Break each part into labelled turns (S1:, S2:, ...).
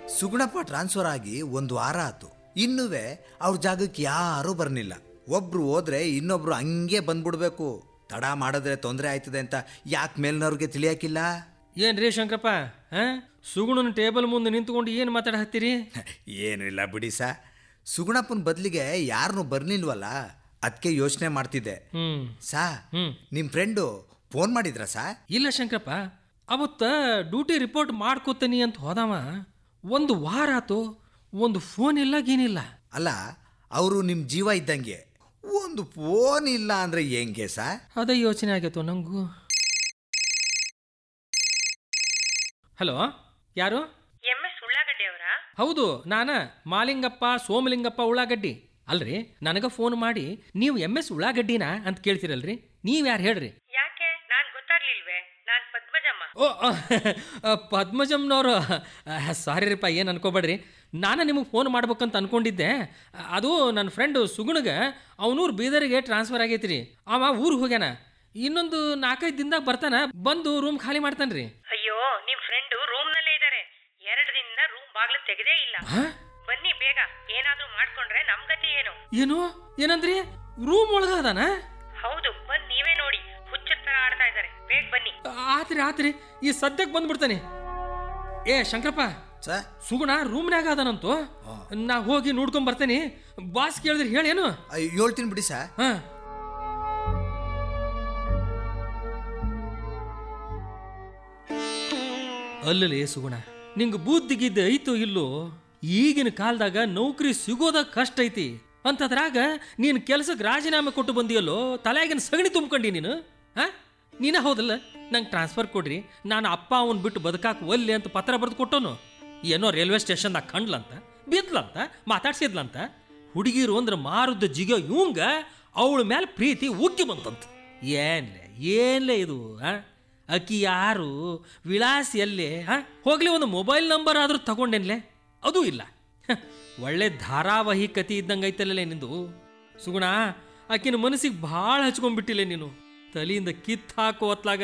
S1: ಸುಗುಣಪ್ಪ transfer ಆಗಿ ಒಂದು ವಾರ ಆತು ಇನ್ನುವೆ ಅವ್ರ ಜಾಗಕ್ಕೆ ಯಾರೂ ಬರ್ನಿಲ್ಲ ಒಬ್ರು ಹೋದ್ರೆ ಇನ್ನೊಬ್ರು ಹಂಗೆ ಬಂದ್ಬಿಡ್ಬೇಕು ತಡ ಮಾಡಿದ್ರೆ ತೊಂದರೆ ಆಯ್ತದೆ ಅಂತ ಯಾಕೆ ಮೇಲ್ನವ್ರಿಗೆ ತಿಳಿಯಾಕಿಲ್ಲ
S2: ಏನ್ರಿ ಶಂಕರಪ್ಪ ಹಾ ಸುಗುಣನ ಟೇಬಲ್ ಮುಂದೆ ನಿಂತ್ಕೊಂಡು ಏನು ಮಾತಾಡ ಹತ್ತೀರಿ
S1: ಏನಿಲ್ಲ ಬಿಡಿ ಸಾ ಸುಗುಣಪ್ಪನ ಬದಲಿಗೆ ಯಾರನ್ನು ಬರ್ನಿಲ್ವಲ್ಲ ಅದಕ್ಕೆ ಯೋಚನೆ ಮಾಡ್ತಿದ್ದೆ
S2: ಹ್ಮ್
S1: ಸಾ
S2: ಹ್ಮ್.
S1: ನಿಮ್ಮ ಫ್ರೆಂಡು ಫೋನ್ ಮಾಡಿದ್ರ ಸಾ
S2: ಇಲ್ಲ ಶಂಕರಪ್ಪ ಅವತ್ತ ಡ್ಯೂಟಿ ರಿಪೋರ್ಟ್ ಮಾಡ್ಕೋತೀನಿ ಅಂತ ಹೋದವ ಒಂದು ವಾರ ಆತು ಒಂದು ಫೋನ್ ಇಲ್ಲ ಗೇನಿಲ್ಲ
S1: ಅಲ್ಲ ಅವರು ನಿಮ್ಮ ಜೀವ ಇದ್ದಂಗೆ ಒಂದು ಫೋನ್ ಇಲ್ಲ ಅಂದ್ರೆ ಹೆಂಗೆ ಸಾ
S2: ಅದೇ ಯೋಚನೆ ಆಗೈತು ನಂಗೂ ಹಲೋ ಯಾರು
S3: ಎಂ ಎಸ್ ಉಳ್ಳಾಗಡ್ಡೆ ಅವರಾ
S2: ಹೌದು ನಾನ ಮಾಲಿಂಗಪ್ಪ ಸೋಮಲಿಂಗಪ್ಪ ಉಳ್ಳಾಗಡ್ಡಿ ಅಲ್ರಿ ನನಗ ಫೋನ್ ಮಾಡಿ ನೀವು ಎಮ್ ಎಸ್ ಉಳ್ಳಾಗಡ್ಡಿನ ಅಂತ ಕೇಳ್ತಿರಲ್ರಿ ನೀವ್ ಯಾರು ಹೇಳ್ರಿ
S3: ಯಾಕೆ ನಾನ್ ಗೊತ್ತಾಗ್ಲಿಲ್ವೇ ನಾನ್ ಪದ್ಮಜಮ್ಮ
S2: ಓ ಪದ್ಮಜಮ್ನವರು ಸಾರಿ ರೀಪ್ಪ ಏನು ಅನ್ಕೋಬೇಡ್ರಿ ನಾನು ನಿಮಗೆ ಫೋನ್ ಮಾಡ್ಬೇಕಂತ ಅನ್ಕೊಂಡಿದ್ದೆ ಅದು ನನ್ನ ಫ್ರೆಂಡು ಸುಗುಣಗ ಅವನೂರು ಬೀದರಿಗೆ ಟ್ರಾನ್ಸ್ಫರ್ ಆಗೈತಿ ರೀ ಅವ ಊರಿಗೆ ಹೋಗ್ಯಾನ ಇನ್ನೊಂದು ನಾಲ್ಕೈದು ದಿನದಾಗ ಬರ್ತಾನ ಬಂದು ರೂಮ್ ಖಾಲಿ ಮಾಡ್ತಾನ್ರಿ
S3: ಅಯ್ಯೋ ನಿಮ್ ಫ್ರೆಂಡ್ ರೂಮ್ ನಲ್ಲೇ ಇದಾರೆ ಎರಡು ದಿನದಿಂದ ರೂಮ್ ಬಾಗ್ಲು ತೆಗೆದೇ ಇಲ್ಲ
S2: ಹಾ?
S3: ಬನ್ನಿ ಬೇಗ ಏನಾದ್ರೂ ಮಾಡ್ಕೊಂಡ್ರೆ ನಮ್ ಗತಿ ಏನು
S2: ಏನು ಏನಂದ್ರಿ ರೂಮ್ ಒಳಗ ಅದಾನ
S3: ಹೌದು ಬಂದ್ ನೀವೇ ನೋಡಿ ಹುಚ್ಚರ ತರ ಆಡ್ತಾ ಇದಾರೆ ಬೇಗ ಬನ್ನಿ
S2: ಆತ್ರಿ ಆತ್ರಿ ಈ ಸದ್ಯಕ್ಕೆ ಬಂದ್ಬಿಡ್ತಾನೆ ಏ ಶಂಕರಪ್ಪ
S1: ಸಾ
S2: ಸುಗುಣ ರೂಮ್ನ್ಯಾಗ ಅದಾನಂತು ನಾ ಹೋಗಿ ನೋಡ್ಕೊಂಡ್ ಬರ್ತೇನೆ ಬಾಸ್ ಕೇಳಿದ್ರೆ ಹೇಳೇನು
S1: ಅಯ್ಯೋ, ಹೇಳ್ತೀನಿ ಬಿಡಿ ಸಾ
S2: ಹಾ ಅಲ್ಲಲೇ ಸುಗುಣ ನಿಂಗೆ ಬುದ್ಧಿಗಿದ್ದ ಐತೋ ಇಲ್ಲೋ ಈಗಿನ ಕಾಲದಾಗ ನೌಕರಿ ಸಿಗೋದ ಕಷ್ಟ ಐತಿ ಅಂತದ್ರಾಗ ನೀನು ಕೆಲಸಕ್ಕೆ ರಾಜೀನಾಮೆ ಕೊಟ್ಟು ಬಂದಿಯಲ್ಲೋ ತಲೆಯಾಗಿನ ಸಗಣಿ ತುಂಬ್ಕೊಂಡಿ ನೀನು ಹಾ ನೀನ ಹೌದಲ್ಲ ನಂಗೆ ಟ್ರಾನ್ಸ್ಫರ್ ಕೊಡ್ರಿ ನಾನು ಅಪ್ಪ ಅವನ್ ಬಿಟ್ಟು ಬದುಕಾಕ ಒಲ್ಲೆ ಅಂತ ಪತ್ರ ಬರೆದು ಕೊಟ್ಟೋನು ಏನೋ ರೈಲ್ವೆ ಸ್ಟೇಷನ್ದಾಗ ಕಂಡ್ಲಂತ ಬಿದ್ಲಂತ ಮಾತಾಡ್ಸಿದ್ಲಂತ ಹುಡುಗಿರು ಅಂದ್ರೆ ಮಾರುದ್ದ ಜಿಗ ಇವಂಗ ಅವಳ ಮೇಲೆ ಪ್ರೀತಿ ಉಕ್ಕಿ ಬಂತಂತ ಏನ್ಲೆ ಏನ್ಲೆ ಇದು ಆ ಅಕ್ಕಿ ಯಾರು ವಿಳಾಸ ಎಲ್ಲೇ ಆ ಹೋಗ್ಲಿ ಒಂದು ಮೊಬೈಲ್ ನಂಬರ್ ಆದ್ರೂ ತಗೊಂಡೇನ್ಲೆ ಅದು ಇಲ್ಲ ಹ, ಒಳ್ಳೆ ಧಾರಾವಾಹಿ ಕತಿ ಇದ್ದಂಗೆ ಐತಲ್ಲೇ ನಿಂದು ಸುಗುಣ ಆಕಿನ ಮನಸ್ಸಿಗೆ ಭಾಳ ಹಚ್ಕೊಂಡ್ಬಿಟ್ಟಿಲ್ಲ ನೀನು ತಲೆಯಿಂದ ಕಿತ್ ಹಾಕೋ ಹೊತ್ಲಾಗ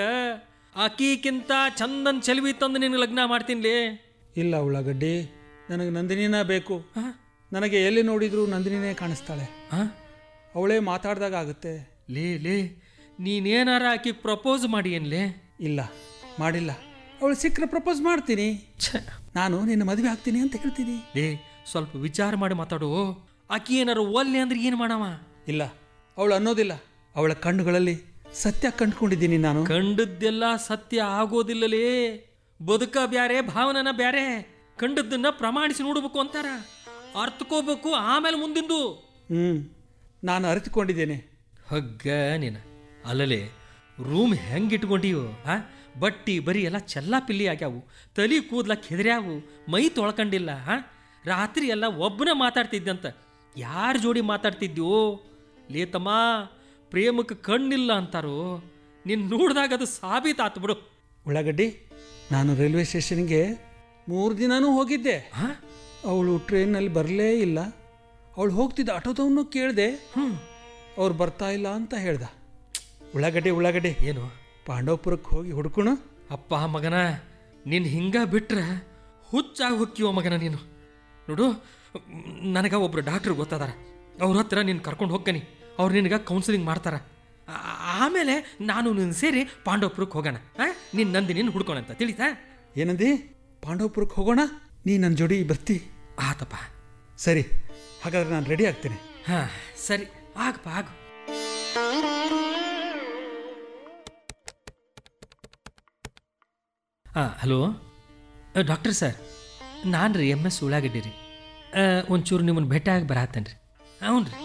S2: ಆಕಿಕ್ಕಿಂತ ಚಂದನ್ ಚೆಲುವಿ ತಂದು ನಿನ್ನ ಲಗ್ನ ಮಾಡ್ತೀನಿಲೇ
S4: ಇಲ್ಲ ಉಳ್ಳಾಗಡ್ಡಿ ನನಗೆ ನಂದಿನಿನ ಬೇಕು ನನಗೆ ಎಲ್ಲಿ ನೋಡಿದ್ರು ನಂದಿನಿನೇ ಕಾಣಿಸ್ತಾಳೆ
S2: ಹಾಂ
S4: ಅವಳೇ ಮಾತಾಡ್ದಾಗ ಆಗುತ್ತೆ
S2: ಲೇ ಲೇ ನೀನೇನಾರ ಆಕಿಗೆ ಪ್ರಪೋಸ್ ಮಾಡಿ ಏನ್ಲೇ
S4: ಇಲ್ಲ ಮಾಡಿಲ್ಲ ಅವಳು ಸಿಕ್ಕರೆ ಪ್ರಪೋಸ್ ಮಾಡ್ತೀನಿ
S2: ಛ
S4: ನಾನು ನಿನ್ನ ಮದುವೆ ಆಗ್ತೀನಿ ಅಂತ ಹೇಳ್ತೀನಿ
S2: ಲೇ ಸ್ವಲ್ಪ ವಿಚಾರ ಮಾಡಿ ಮಾತಾಡು ಆಕಿ ಏನಾರು ಒಲ್ಲೆ ಅಂದ್ರೆ ಏನು ಮಾಡವ
S4: ಇಲ್ಲ ಅವಳು ಅನ್ನೋದಿಲ್ಲ ಅವಳ ಕಣ್ಣುಗಳಲ್ಲಿ ಸತ್ಯ ಕಂಡುಕೊಂಡಿದ್ದೀನಿ ನಾನು
S2: ಕಂಡದ್ದೆಲ್ಲ ಸತ್ಯ ಆಗೋದಿಲ್ಲಲೇ ಬದುಕ ಬ್ಯಾರೆ ಭಾವನನ ಬ್ಯಾರೆ ಕಂಡದ್ದನ್ನ ಪ್ರಮಾಣಿಸಿ ನೋಡ್ಬೇಕು ಅಂತಾರ ಅರ್ಥಕೋಬೇಕು ಆಮೇಲೆ ಮುಂದಿಂದು
S4: ಹ್ಞೂ ನಾನು ಅರಿತುಕೊಂಡಿದ್ದೇನೆ
S2: ಹಗ್ಗ ನೀನ ಅಲ್ಲಲೇ ರೂಮ್ ಹೆಂಗ್ ಇಟ್ಕೊಂಡಿವು ಆ ಬಟ್ಟಿ ಬರೀ ಎಲ್ಲ ಚೆಲ್ಲ ಪಿಲ್ಲಿ ಆಗ್ಯಾವು ತಲಿ ಕೂದ್ಲ ಕೆದರ್ಯಾವು ಮೈ ತೊಳ್ಕೊಂಡಿಲ್ಲ ಆ ರಾತ್ರಿ ಎಲ್ಲ ಒಬ್ಬನ ಮಾತಾಡ್ತಿದ್ದಂತ ಯಾರ ಜೋಡಿ ಮಾತಾಡ್ತಿದ್ಯೋ ಲೇತಮ್ಮ ಪ್ರೇಮಕ್ಕೆ ಕಣ್ಣಿಲ್ಲ ಅಂತಾರೋ ನಿನ್ ನೋಡಿದಾಗ ಅದು ಸಾಬೀತಾತು ಬಿಡು
S4: ಉಳ್ಳಾಗಡ್ಡಿ ನಾನು ರೈಲ್ವೆ ಸ್ಟೇಷನ್ಗೆ ಮೂರು ದಿನನೂ ಹೋಗಿದ್ದೆ
S2: ಹಾ
S4: ಅವಳು ಟ್ರೈನಲ್ಲಿ ಬರಲೇ ಇಲ್ಲ ಅವಳು ಹೋಗ್ತಿದ್ದ ಆಟೋದವನು ಕೇಳಿದೆ
S2: ಹ್ಮ್
S4: ಅವ್ರು ಬರ್ತಾ ಇಲ್ಲ ಅಂತ ಹೇಳ್ದ ಉಳ್ಳಾಗಡ್ಡಿ ಉಳ್ಳಾಗಡ್ಡಿ
S2: ಏನು
S4: ಪಾಂಡವಪುರಕ್ಕೆ ಹೋಗಿ ಹುಡ್ಕೋಣ
S2: ಅಪ್ಪ ಮಗನ ನೀನು ಹಿಂಗ ಬಿಟ್ರೆ ಹುಚ್ಚಾಗಿ ಹೊಕ್ಕಿವ ಮಗನ ನೀನು ನೋಡು ನನಗೆ ಒಬ್ರು ಡಾಕ್ಟ್ರ್ ಗೊತ್ತದಾರ ಅವ್ರ ಹತ್ರ ನೀನು ಕರ್ಕೊಂಡು ಹೋಗ್ಕನಿ ಅವ್ರು ನಿನಗೆ ಕೌನ್ಸಿಲಿಂಗ್ ಮಾಡ್ತಾರ ಆ- ಆಮೇಲೆ ನಾನು ನೀನು ಸೇರಿ ಪಾಂಡವಪುರಕ್ಕೆ ಹೋಗೋಣ ನಿನ್ನ ನಂದಿ ನಿನ್ನ ಹುಡ್ಕೋಣಂತ ತಿಳಿತಾ
S4: ಏನಂದಿ ಪಾಂಡವಪುರಕ್ಕೆ ಹೋಗೋಣ ನೀ ನನ್ನ ಜೋಡಿ ಬರ್ತಿ
S2: ಆತಪ್ಪ
S4: ಸರಿ ಹಾಗಾದ್ರೆ ನಾನು ರೆಡಿ ಆಗ್ತೇನೆ
S2: ಹಾಂ ಸರಿ ಆಗಪ್ಪ ಆಗು ಹಾಂ ಹಲೋ ಡಾಕ್ಟರ್ ಸರ್ ನಾನು ರೀ ಎಮ್ ಎಸ್ ಉಳ್ಳಾಗಡ್ಡಿ ರೀ ಒಂಚೂರು ನಿಮ್ಮನ್ನು ಭೇಟಿಯಾಗಿ ಬರತ್ತೇನೆ ರೀ ಹ್ಞೂ ರೀ